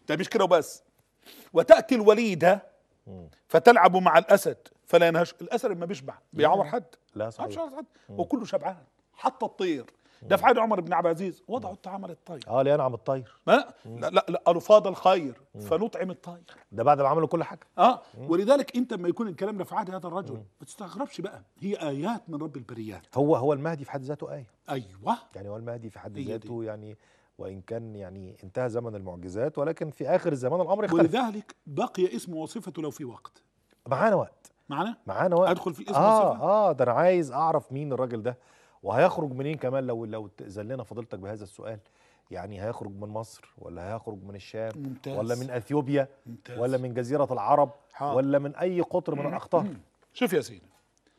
ده مش كده وبس وتاتي الوليده فتلعب مع الاسد فلا ينهش الاسد لما بيشبع بيعور حد لا ما صحيح بيعور حد وكله شبعان حتى الطير ده في عهد عمر بن عبد العزيز وضعوا الطعام للطير اه لينعم الطير ما لا لا, لا قالوا فاض الخير فنطعم الطير ده بعد ما عملوا كل حاجه اه ولذلك انت لما يكون الكلام ده في عهد هذا الرجل ما تستغربش بقى هي ايات من رب البريات هو هو المهدي في حد ذاته ايه ايوه يعني هو المهدي في حد هي دي. ذاته يعني وان كان يعني انتهى زمن المعجزات ولكن في اخر الزمان الامر يختلف ولذلك بقي اسم وصفته لو في وقت معانا وقت معنا معانا وقت ادخل في الاسم اه والصفه اه ده انا عايز اعرف مين الراجل ده وهيخرج منين كمان لو لو تأذن فضيلتك بهذا السؤال يعني هيخرج من مصر ولا هيخرج من الشام ممتاز ولا من اثيوبيا ممتاز. ولا من جزيره العرب حاضر. ولا من اي قطر من الاقطار شوف يا سيدي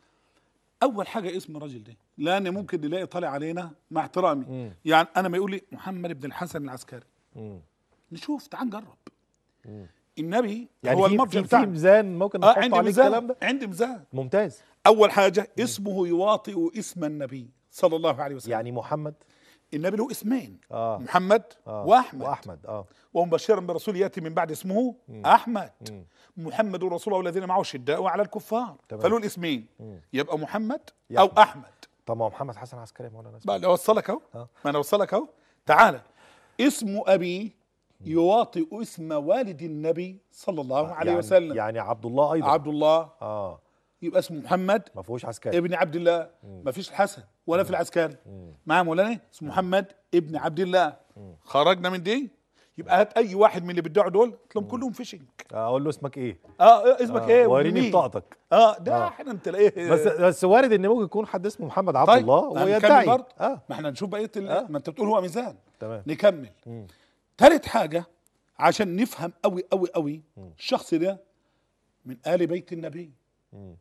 اول حاجه اسم الرجل ده لان ممكن نلاقي طالع علينا مع احترامي مم. يعني انا ما يقول لي محمد بن الحسن العسكري مم. نشوف تعال نجرب مم. النبي يعني هو في المرجع في, في بتاعنا ميزان ممكن اه نحط عندي عليه الكلام ميزان ده عندي ميزان ممتاز اول حاجه اسمه يواطئ اسم النبي صلى الله عليه وسلم يعني محمد النبي له اسمين اه محمد آه. واحمد واحمد اه ومبشرا برسول ياتي من بعد اسمه احمد مم. محمد رسول الله والذين معه شداء على الكفار تمام. فله الاسمين مم. يبقى محمد يا او أحمد. احمد طب ما هو محمد حسن عسكري يا مولانا بقى انا اوصلك اهو آه. ما انا اوصلك اهو تعالى اسم ابي يواطئ اسم والد النبي صلى الله عليه يعني وسلم يعني عبد الله ايضا عبد الله اه يبقى اسمه محمد ما فيهوش عسكري ابن عبد الله ما فيش الحسن ولا في العسكري معاه مولانا اسمه محمد ابن عبد الله خرجنا من دي يبقى هات اي واحد من اللي بيدعوا دول تلاقيهم كلهم فيشنج اقول له اسمك ايه اه اسمك آه، ايه وريني ومين؟ بطاقتك اه ده آه. احنا تلاقيه بس بس وارد ان ممكن يكون حد اسمه محمد عبد طيب الله هنكمل ويدعي برضه اه ما احنا نشوف بقيه ال- آه. ما انت بتقول هو ميزان تمام نكمل مم. ثالث حاجه عشان نفهم قوي قوي قوي الشخص ده من ال بيت النبي مم.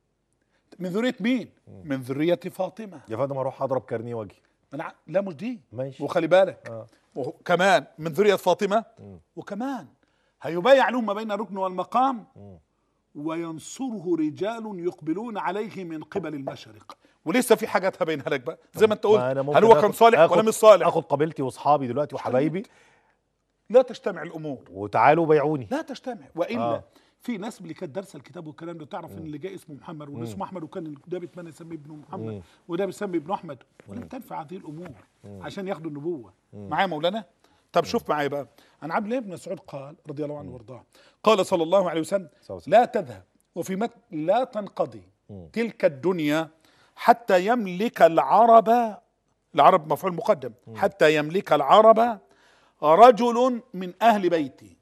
من ذريه مين من ذريه فاطمه يا فندم اروح اضرب كارنيه واجي من ع- لا مش دي ماشي وخلي بالك اه وكمان من ذريه فاطمه وكمان هيبايع لهم ما بين الركن والمقام مم. وينصره رجال يقبلون عليه من قبل المشرق ولسه في حاجات هبينها لك بقى زي ما انت قلت ما أنا ممكن هل هو كان آخد- صالح آخد ولا مش صالح اخد قبيلتي واصحابي دلوقتي وحبايبي لا تجتمع الامور وتعالوا بيعوني لا تجتمع والا آه. آه. في ناس اللي كانت دارسه الكتاب والكلام ده تعرف ان اللي جاي اسمه محمد واللي اسمه احمد وكان ده بيتمنى يسمي ابنه محمد وده بيسمي ابنه احمد ولم تنفع هذه الامور عشان ياخدوا النبوه معايا مولانا طب شوف معايا بقى عن عبد الله بن مسعود قال رضي الله عنه وارضاه قال صلى الله عليه وسلم صلى الله عليه وسلم. لا تذهب وفي مت لا تنقضي تلك الدنيا حتى يملك العرب العرب مفعول مقدم حتى يملك العرب رجل من اهل بيتي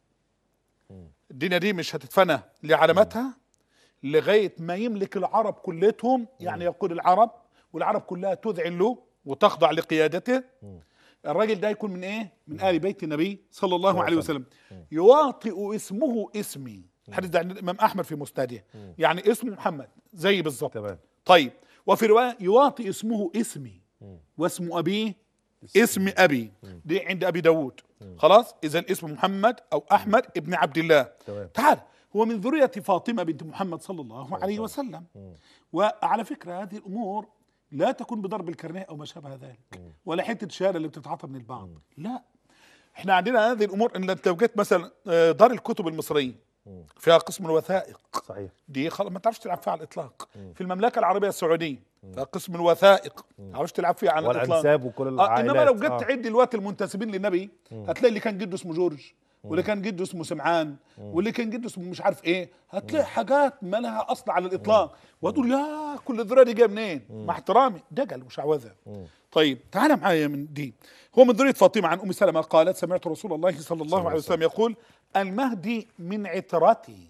الدنيا دي مش هتتفنى لعلامتها لغايه ما يملك العرب كلتهم يعني يقول العرب والعرب كلها تذعن له وتخضع لقيادته الراجل ده يكون من ايه؟ من ال بيت النبي صلى الله عليه وسلم يواطئ اسمه اسمي الحديث ده عند الامام احمد في مسنده يعني اسمه محمد زي بالظبط تمام طيب وفي روايه يواطئ اسمه اسمي واسم ابيه اسم ابي دي عند ابي داود خلاص اذا اسم محمد او احمد ابن عبد الله تمام. تعال هو من ذريه فاطمه بنت محمد صلى الله عليه وسلم وعلى فكره هذه الامور لا تكون بضرب الكرنيه او ما شابه ذلك ولا حته الشهاده اللي بتتعاطى من البعض لا احنا عندنا هذه الامور ان انت لو جيت مثلا آه، دار الكتب المصريه فيها قسم الوثائق صحيح دي خلاص ما تعرفش تلعب فيها على الاطلاق في المملكه العربيه السعوديه فيها قسم الوثائق ما تعرفش تلعب فيها على الاطلاق والانساب وكل آه العائلات انما لو جيت آه. تعد دلوقتي المنتسبين للنبي هتلاقي اللي كان جده اسمه جورج واللي كان جده اسمه سمعان واللي كان جده اسمه مش عارف ايه هتلاقي حاجات ما لها اصل على الاطلاق وتقول يا كل الذريه دي جايه منين مع احترامي دجل وشعوذه طيب تعال معايا من دي هو من ذريه فاطمه عن ام سلمه قالت سمعت رسول الله صلى الله عليه وسلم يقول المهدي من عترتي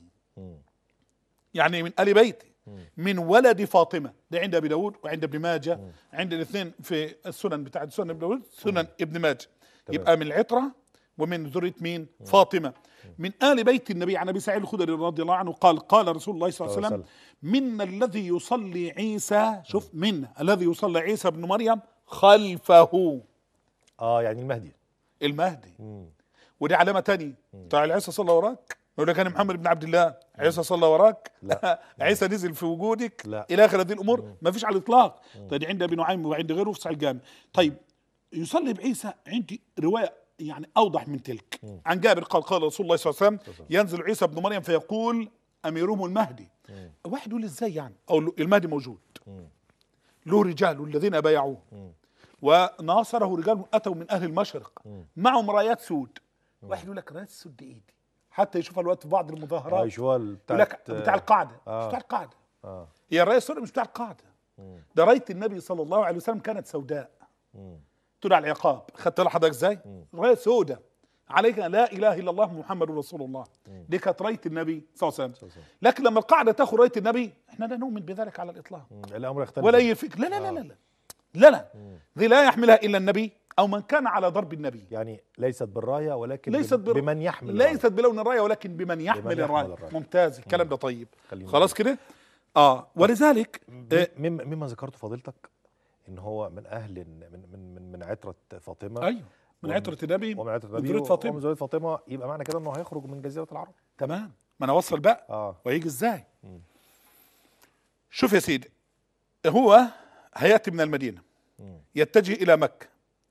يعني من ال بيتي من ولد فاطمه ده عند ابي داود وعند ابن ماجه عند الاثنين في السنن بتاعت سنن ابن داود سنن ابن ماجه يبقى من العتره ومن ذريه مين فاطمه من ال بيت النبي عن ابي سعيد الخدري رضي الله عنه قال قال رسول الله صلى الله عليه صلى الله وسلم منا الذي يصلي عيسى شوف منا الذي يصلي عيسى ابن مريم خلفه اه يعني المهدي المهدي مم. ودي علامه تانية تعال عيسى صلى وراك يقول لك انا محمد بن عبد الله عيسى صلى وراك لا. عيسى نزل في وجودك لا. الى اخر هذه الامور ما فيش على الاطلاق طيب عند ابي نعيم وعند غيره في صحيح الجامع طيب يصلي بعيسى عندي روايه يعني اوضح من تلك مم. عن جابر قال قال رسول الله صلى الله عليه وسلم صلى الله ينزل عيسى ابن مريم فيقول اميرهم المهدي مم. واحد يقول ازاي يعني او له- المهدي موجود مم. له رجال الذين بايعوه مم. وناصره رجال اتوا من اهل المشرق مم. معهم رايات سود واحد يقول لك رايات سود دي ايه دي حتى يشوفها الوقت في بعض اه المظاهرات يشوفها يقول بتاعت لك بتاع القاعده آه. مش بتاع القاعده اه هي الرايه السوداء مش بتاع القاعده مم. ده رايه النبي صلى الله عليه وسلم كانت سوداء مم. تدعى العقاب خدت بالك حضرتك ازاي؟ رايه سوداء عليك لا اله الا الله محمد رسول الله دي كانت رايه النبي صلى الله عليه صلى وسلم الله عليه وسلم. لكن لما القاعده تاخذ رايه النبي احنا لا نؤمن بذلك على الاطلاق مم. الامر يختلف ولا اي فكر لا لا لا لا لا لا لا دي لا يحملها الا النبي او من كان على ضرب النبي يعني ليست بالرايه ولكن ليست بم- بر- بمن يحمل الراية. ليست بلون الرايه ولكن بمن يحمل, يحمل الرايه الراية. ممتاز الكلام ده طيب خلينا خلاص كده اه ولذلك آه، مما مما ذكرته فضيلتك ان هو من اهل من من من, من عتره فاطمه ايوه من ومن- عتره النبي ومن عتره من النبي ذرية فاطمة. ومن ذريه فاطمه يبقى معنى كده انه هيخرج من جزيره العرب تمام ما انا اوصل بقى اه ويجي ازاي شوف يا سيدي هو هياتي من المدينه مم. يتجه الى مكه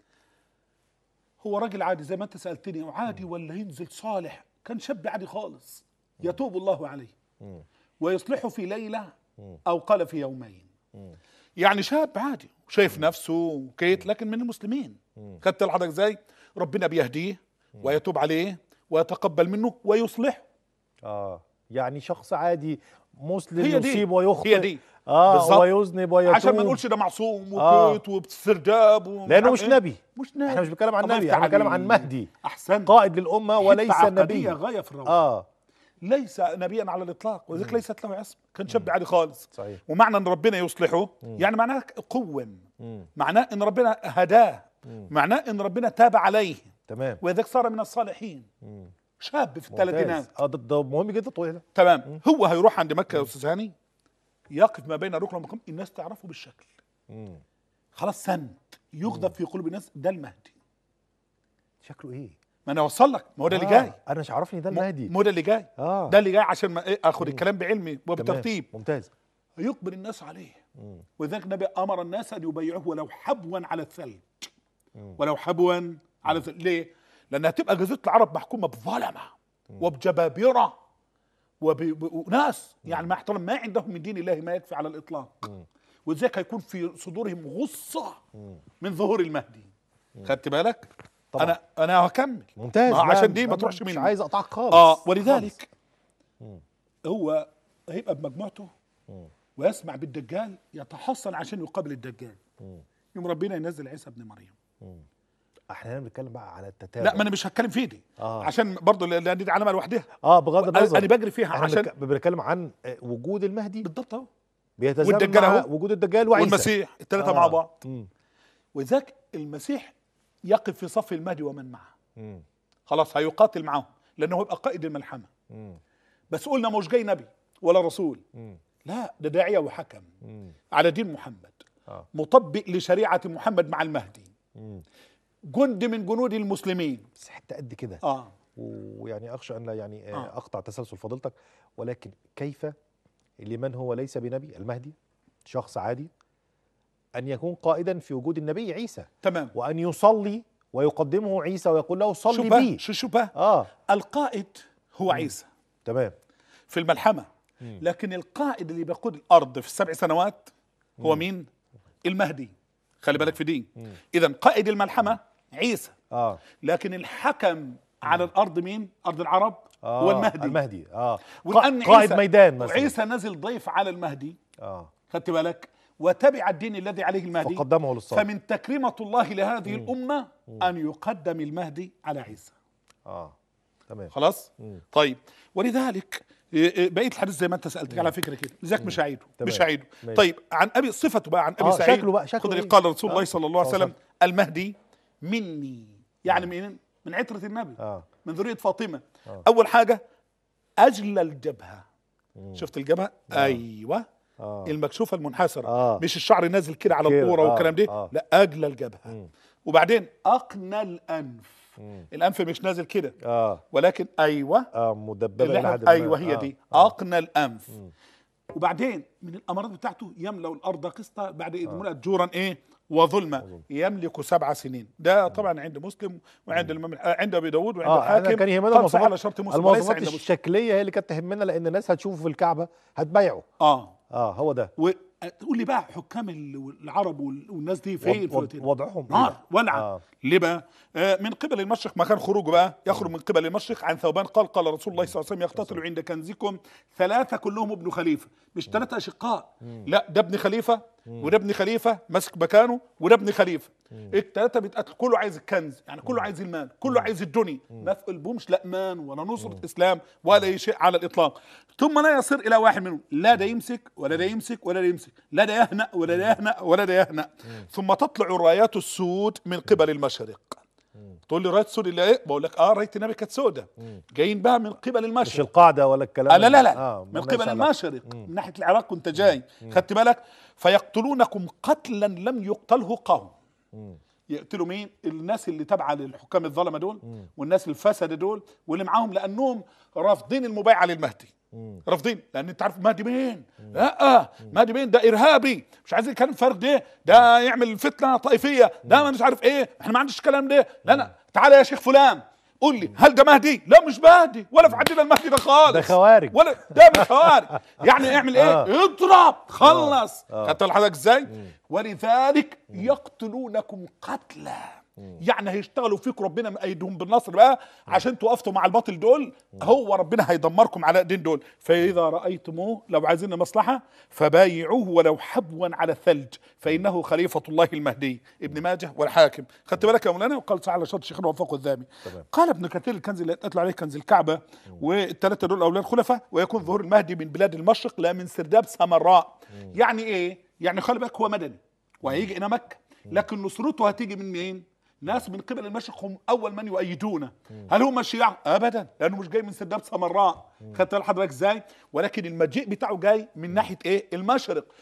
هو راجل عادي زي ما انت سالتني عادي ولا ينزل صالح كان شاب عادي خالص يتوب الله عليه مم. ويصلحه في ليله مم. او قال في يومين مم. يعني شاب عادي شايف نفسه وكيت لكن من المسلمين مم. خدت لحضرتك ازاي ربنا بيهديه ويتوب عليه ويتقبل منه ويصلحه اه يعني شخص عادي مسلم هي دي يصيب ويخطئ هي دي اه بالظبط. ويذنب ويتوب عشان ما نقولش ده معصوم آه. وكيت وباسترداب ومش لانه عارف مش إيه. نبي مش نبي احنا مش بنتكلم عن الله نبي يفتح احنا بنتكلم عن عليك. مهدي احسنت قائد للامه وليس حتة عقدية نبي غايه في الروعه اه ليس نبيا على الاطلاق ولذلك ليست له اسم كان شاب عادي خالص صحيح ومعنى ان ربنا يصلحه يعني معناه قوم مم. معناه ان ربنا هداه معناه ان ربنا تاب عليه تمام ولذلك صار من الصالحين مم. شاب في ممتاز. الثلاثينات اه ده, ده مهم جدا الطويل ده تمام هو هيروح عند مكه يا استاذ هاني يقف ما بين الركن والمقام الناس تعرفه بالشكل مم. خلاص سند يغضب في قلوب الناس ده المهدي شكله ايه ما انا اوصل لك ما هو ده اللي آه، جاي انا مش عارفني ده ما المهدي ما هو ده اللي جاي اه ده اللي جاي عشان ما إيه اخد الكلام بعلمي تمام. وبترتيب ممتاز يقبل الناس عليه مم. ولذلك النبي امر الناس ان يبايعوه ولو حبوا على الثلج مم. ولو حبوا على الثلج ليه؟ لانها تبقى جزيره العرب محكومه بظلمه وبجبابره وب- ب- وناس يعني ما احترم ما عندهم من دين الله ما يكفي على الاطلاق مم. ولذلك هيكون في صدورهم غصه مم. من ظهور المهدي خدت بالك؟ طبعا. انا انا هكمل ممتاز ما هو لا، عشان دي ما لا، تروحش مش مني عايز اقطعك خالص اه خالص. ولذلك مم. هو هيبقى بمجموعته مم. ويسمع بالدجال يتحصن عشان يقابل الدجال مم. يوم ربنا ينزل عيسى ابن مريم مم. احنا بنتكلم بقى على التتابع لا ما انا مش هتكلم في دي آه. عشان برضه لان دي علامه لوحدها اه بغض النظر انا بجري فيها احنا عشان بنك- بنتكلم عن آه، وجود المهدي بالضبط اهو بيتزامن والدجال مع أهو. وجود الدجال وعيسى والمسيح الثلاثه آه. مع بعض مم. وذاك المسيح يقف في صف المهدي ومن معه مم. خلاص هيقاتل معهم لانه هيبقى قائد الملحمه مم. بس قلنا مش جاي نبي ولا رسول مم. لا ده داعيه وحكم مم. على دين محمد اه مطبق لشريعه محمد مع المهدي مم. جند من جنود المسلمين بس حته قد كده اه ويعني اخشى ان لا يعني آه. آه. اقطع تسلسل فضيلتك ولكن كيف لمن هو ليس بنبي المهدي شخص عادي ان يكون قائدا في وجود النبي عيسى تمام وان يصلي ويقدمه عيسى ويقول له صلي شو بقى بي شو شو بقى اه القائد هو عيسى تمام في الملحمه لكن القائد اللي بيقود الارض في السبع سنوات هو مين المهدي خلي بالك في دي اذا قائد الملحمه عيسى اه لكن الحكم على الارض مين ارض العرب آه هو المهدي المهدي اه ولأن قا- قائد عيسى- ميدان مثلا عيسى نزل ضيف على المهدي اه خدت بالك وتبع الدين الذي عليه المهدي فقدمه للصلاه فمن تكريمة الله لهذه الأمة أن يقدم المهدي على عيسى اه تمام خلاص مم. طيب ولذلك إيه، إيه، بقيه الحديث زي ما انت سالتني على فكره كده لذلك مش هعيده تمام. مش هعيده ماشي. طيب عن ابي صفته بقى عن ابي آه، سعيد شكله بقى، شكله خد اللي إيه؟ قال رسول الله آه، صلى الله عليه صلى الله وسلم المهدي مني يعني من من عتره النبي اه من ذريه فاطمه آه. اول حاجه اجل الجبهه مم. شفت الجبهه ايوه اه المكشوفه المنحسره آه. مش الشعر نازل كده على كده، القوره آه، والكلام ده آه. لا اجل الجبهه مم. وبعدين اقنى الانف مم. الانف مش نازل كده اه ولكن ايوه اه مدببه اللي الى احنا حد ما. ايوه هي آه. دي آه. اقنى الانف مم. وبعدين من الامارات بتاعته يملا الارض قسطا بعد اذ ملأت جورا ايه وظلما يملك سبع سنين ده طبعا عند مسلم وعند الامام آه، عند ابي داود وعند اه انا الحاكم كان يهمنا قد صح على المواصفات شرط مسلم وليس المواصفات عند مسلم الشكليه هي اللي كانت تهمنا لان الناس هتشوفه في الكعبه هتبايعه اه اه هو ده وتقول لي بقى حكام ال- العرب وال- والناس دي فين وض- في وض- الوقت وضعهم إيه نار بقى؟ ولعه آه. ليه بقى؟ آه من قبل المشرق ما كان خروجه بقى يخرج من قبل المشرق عن ثوبان قال قال رسول الله صلى الله عليه وسلم يقتتل عند كنزكم ثلاثه كلهم ابن خليفه مش ثلاثه اشقاء لا ده ابن خليفه وده ابن خليفه ماسك مكانه وده ابن خليفه الثلاثه بيتقتل كله عايز الكنز يعني كله عايز المال كله عايز الدنيا ما في قلبهمش لا امان ولا نصره اسلام ولا أي شيء على الاطلاق ثم لا يصير الى واحد منهم لا ده يمسك ولا ده يمسك ولا ده يمسك لا ده يهنأ ولا ده يهنأ ولا ده يهنأ ثم تطلع الرايات السود من قبل المشرق تقول لي رايه سود اللي ايه بقول لك اه رايه النبي كانت سودة جايين بقى من قبل مش المشرق القاعده ولا الكلام آه لا لا لا آه من ملناش قبل علاقة. المشرق من ناحيه العراق كنت جاي خدت بالك فيقتلونكم قتلا لم يقتله قوم يقتلوا مين الناس اللي تابعه للحكام الظلمه دول والناس الفسد دول واللي معاهم لانهم رافضين المبايعه للمهدي رافضين لان انت عارف مهدي مين لا مهدي مين ده ارهابي مش عايز يتكلم فرد ده ده يعمل فتنه طائفيه ده مش عارف ايه احنا ما عندناش الكلام ده لا لا تعالى يا شيخ فلان قول لي هل ده مهدي؟ لا مش مهدي ولا في عندنا المهدي ده خالص ده خوارج. ولا ده مش خوارج يعني اعمل ايه؟ آه. اضرب خلص آه. خدت حضرتك ازاي؟ ولذلك يقتلونكم قتلا يعني هيشتغلوا فيكم ربنا مأيدهم بالنصر بقى عشان توقفتوا مع الباطل دول هو ربنا هيدمركم على ايدين دول فاذا رايتموه لو عايزين مصلحه فبايعوه ولو حبوا على الثلج فانه خليفه الله المهدي ابن ماجه والحاكم خدت بالك يا مولانا وقال تعالى على شرط شيخنا وفقه الذهبي قال ابن كثير الكنز اللي اتقتل عليه كنز الكعبه والثلاثه دول اولاد خلفاء ويكون ظهور المهدي من بلاد المشرق لا من سرداب سمراء يعني ايه يعني خلي بالك هو مدني وهيجي الى مكه لكن نصرته هتيجي من مين ناس من قبل المشرق هم اول من يؤيدونه هل هم الشيعة ابدا لانه مش جاي من سداب سمراء خدت بال حضرتك ازاي ولكن المجيء بتاعه جاي من ناحيه ايه المشرق